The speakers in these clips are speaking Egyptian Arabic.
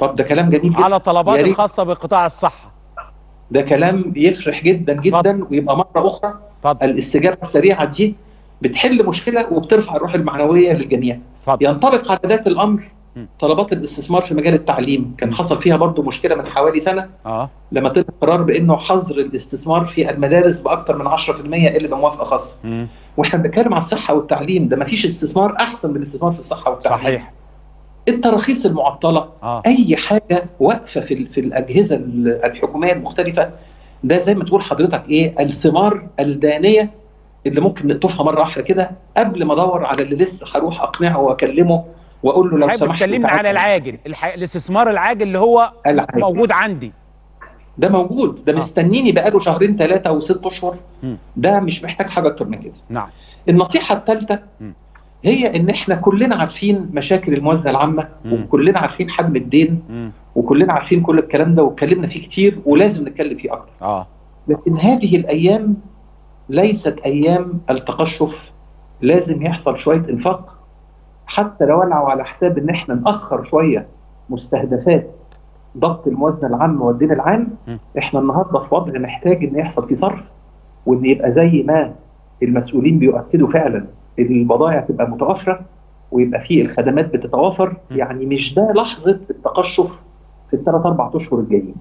طب ده كلام جميل جدا على طلبات يا ريت. الخاصه بقطاع الصحه ده كلام يفرح جدا جدا ويبقى مره اخرى اتفضل الاستجابه السريعه دي بتحل مشكله وبترفع الروح المعنويه للجميع اتفضل ينطبق على ذات الامر م. طلبات الاستثمار في مجال التعليم كان حصل فيها برضو مشكله من حوالي سنه اه لما طلع قرار بانه حظر الاستثمار في المدارس باكثر من 10% الا بموافقه خاصه مم. واحنا بنتكلم على الصحه والتعليم ده ما فيش استثمار احسن من الاستثمار في الصحه والتعليم صحيح التراخيص المعطله اه اي حاجه واقفه في ال- في الاجهزه ال- الحكوميه المختلفه ده زي ما تقول حضرتك ايه الثمار الدانيه اللي ممكن نقطفها مره واحده كده قبل ما ادور على اللي لسه هروح اقنعه واكلمه واقول له لو حضرتك سمحت بتكلمنا تعالى. على العاجل الح... الاستثمار العاجل اللي هو العاجل. موجود عندي ده موجود ده آه. مستنيني بقاله شهرين ثلاثه او ست اشهر مم. ده مش محتاج حاجه اكتر من كده نعم النصيحه الثالثه مم. هي ان احنا كلنا عارفين مشاكل الموازنه العامه مم. وكلنا عارفين حجم الدين مم. وكلنا عارفين كل الكلام ده واتكلمنا فيه كتير ولازم نتكلم فيه اكتر اه لكن هذه الايام ليست ايام التقشف لازم يحصل شويه انفاق حتى لو ولعوا على حساب ان احنا ناخر شويه مستهدفات ضبط الموازنه العامه والدين العام م. احنا النهارده في وضع محتاج ان يحصل فيه صرف وان يبقى زي ما المسؤولين بيؤكدوا فعلا البضائع تبقى متوافره ويبقى فيه الخدمات بتتوافر م. يعني مش ده لحظه التقشف في الثلاث اربع اشهر الجايين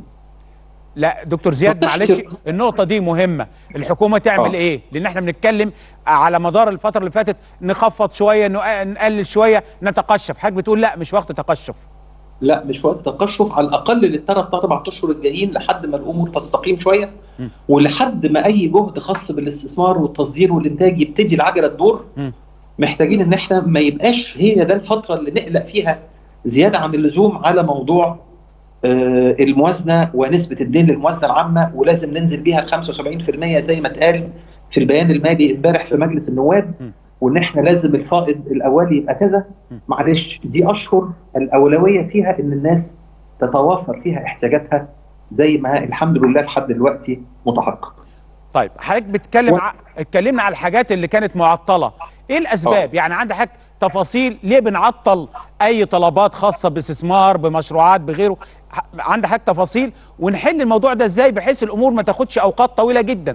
لا دكتور زياد اتفضل. معلش النقطة دي مهمة الحكومة تعمل آه. ايه لان احنا بنتكلم على مدار الفترة اللي فاتت نخفض شوية نق- نقلل شوية نتقشف حضرتك بتقول لا مش وقت تقشف لا مش وقت تقشف على الاقل للثلاث اربع اشهر الجايين لحد ما الامور تستقيم شويه م. ولحد ما اي جهد خاص بالاستثمار والتصدير والانتاج يبتدي العجله تدور م. محتاجين ان احنا ما يبقاش هي ده الفتره اللي نقلق فيها زياده عن اللزوم على موضوع آه، الموازنه ونسبه الدين للموازنه العامه ولازم ننزل بيها ل 75% زي ما اتقال في البيان المالي امبارح في مجلس النواب م. وان احنا لازم الفائض الاولي يبقى كذا م. معلش دي اشهر الاولويه فيها ان الناس تتوافر فيها احتياجاتها زي ما الحمد لله لحد دلوقتي متحقق طيب حضرتك بتتكلم و- ع... اتكلمنا على الحاجات اللي كانت معطلة ايه الاسباب آه. يعني عندك حضرتك تفاصيل ليه بنعطل اي طلبات خاصة باستثمار بمشروعات بغيره ح- عندك حضرتك تفاصيل ونحل الموضوع ده ازاي بحيث الامور ما تاخدش اوقات طويلة جدا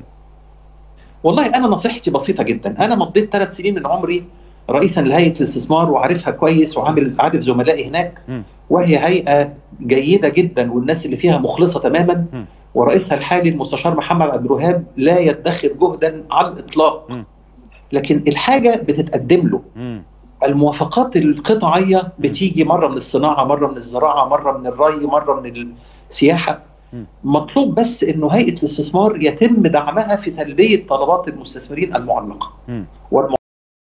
والله انا نصيحتي بسيطه جدا انا مضيت ثلاث سنين من عمري رئيسا لهيئه الاستثمار وعارفها كويس وعامل عارف زملائي هناك م. وهي هيئه جيده جدا والناس اللي فيها مخلصه تماما م. ورئيسها الحالي المستشار محمد عبد الوهاب لا يدخر جهدا على الاطلاق م. لكن الحاجه بتتقدم له مم. الموافقات القطعيه بتيجي مره من الصناعه مره من الزراعه مره من الري مره من السياحه م. مطلوب بس انه هيئه الاستثمار يتم دعمها في تلبيه طلبات المستثمرين المعلقه مم. والم...